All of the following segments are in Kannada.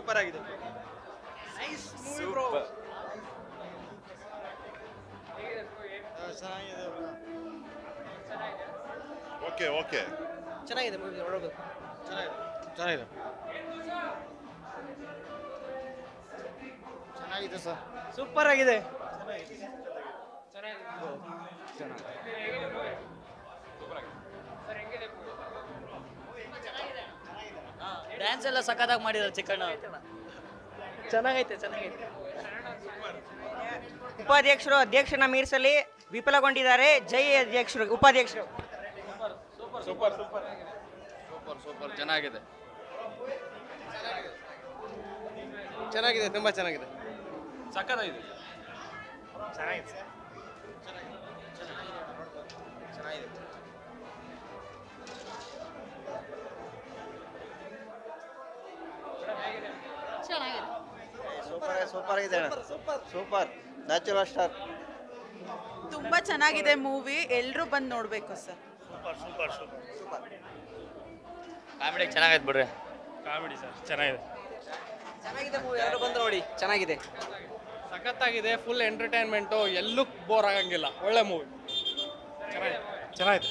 ಸೂಪರ್ ಆಗಿದೆ ಸೂಪರ್ ಚೆನ್ನಾಗಿದೆ ಓಕೆ ಓಕೆ ಚೆನ್ನಾಗಿದೆ ಮೂವಿ ನೋಡಬೇಕು ಚೆನ್ನಾಗಿದೆ ಚೆನ್ನಾಗಿದೆ ಚೆನ್ನಾಗಿದೆ ಸರ್ ಸೂಪರ್ ಆಗಿದೆ ಡ್ಯಾನ್ಸ್ ಎಲ್ಲ ಸಖತ್ತಾಗಿ ಮಾಡಿದ್ದಾರೆ ಚಿಕ್ಕಣ್ಣ ಚೆನ್ನಾಗೈತೆ ಚೆನ್ನಾಗೈತೆ ಉಪಾಧ್ಯಕ್ಷರು ಅಧ್ಯಕ್ಷನ ಮೀರಿಸಲಿ ವಿಫಲಗೊಂಡಿದ್ದಾರೆ ಜೈ ಅಧ್ಯಕ್ಷರು ಉಪಾಧ್ಯಕ್ಷರು ಸೂಪರ್ ಸೂಪರ್ ಚೆನ್ನಾಗಿದೆ ಚೆನ್ನಾಗಿದೆ ತುಂಬಾ ಚೆನ್ನಾಗಿದೆ ಸಖತ್ತಾಗಿದೆ ಚೆನ್ನಾಗಿದೆ ಚೆನ್ನಾಗಿದೆ ಸೂಪರ್ ಸೂಪರ್ ಆಗಿದೆ ಸೂಪರ್ ನ್ಯಾಚುರಲ್ ಸ್ಟಾರ್ ತುಂಬಾ ಚೆನ್ನಾಗಿದೆ ಮೂವಿ ಎಲ್ಲರೂ ಬಂದು ನೋಡಬೇಕು ಸರ್ ಕಾಮಿಡಿ ಚೆನ್ನಾಗೈತೆ ಬಿಡ್ರಿ ಕಾಮಿಡಿ ಸರ್ ಚೆನ್ನಾಗಿದೆ ಚೆನ್ನಾಗಿದೆ ಮೂವಿ ಎಲ್ಲರೂ ಬಂದು ನೋಡಿ ಚೆನ್ನಾಗಿದೆ ಸಖತ್ತಾಗಿದೆ ಫುಲ್ ಎಂಟರ್ಟೈನ್ಮೆಂಟು ಎಲ್ಲೂ ಬೋರ್ ಆಗಂಗಿಲ್ಲ ಒಳ್ಳೆ ಮೂವಿ ಚೆನ್ನಾಗಿದೆ ಚೆನ್ನಾಗಿದೆ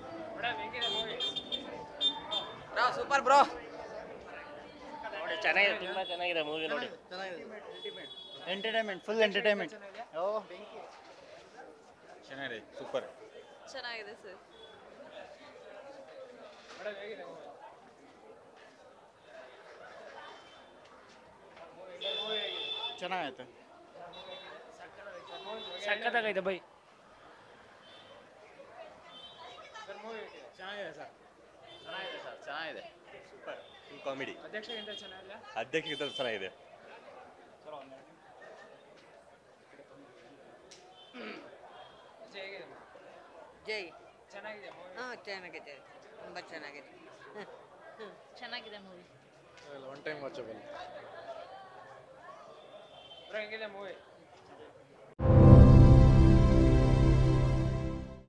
ಸೂಪರ್ ಬ್ರೋ ನೋಡಿ ಚೆನ್ನಾಗಿದೆ ತುಂಬಾ ಚೆನ್ನಾಗಿದೆ ಮೂವಿ ನೋಡಿ ಎಂಟರ್ಟೈನ್ಮೆಂಟ್ ಫುಲ್ ಎಂಟರ್ಟೈನ್ಮೆಂಟ್ ಚೆನ್ನಾಗಿದೆ ಸೂಪರ್ ಚೆನ್ನಾಗಿದೆ ಸರ್ ಚೆನ್ನಾಗೈತೆ ಸಖತ್ತಾಗೈತೆ ಬೈ ಚೆನ್ನಾಗಿದೆ ಕಾಮಿಡಿ ಅಧ್ಯಕ್ಷ ಚೆನ್ನಾಗಿದೆ ಜೈ ಹಾಂ ಚೆನ್ನಾಗಿದೆ ತುಂಬ ಚೆನ್ನಾಗಿದೆ ಚೆನ್ನಾಗಿದೆ ಮೂವಿ ಒನ್ ಟೈಮ್ ವಾಚಬಲ್ ಹೆಂಗಿದೆ ಮೂವಿ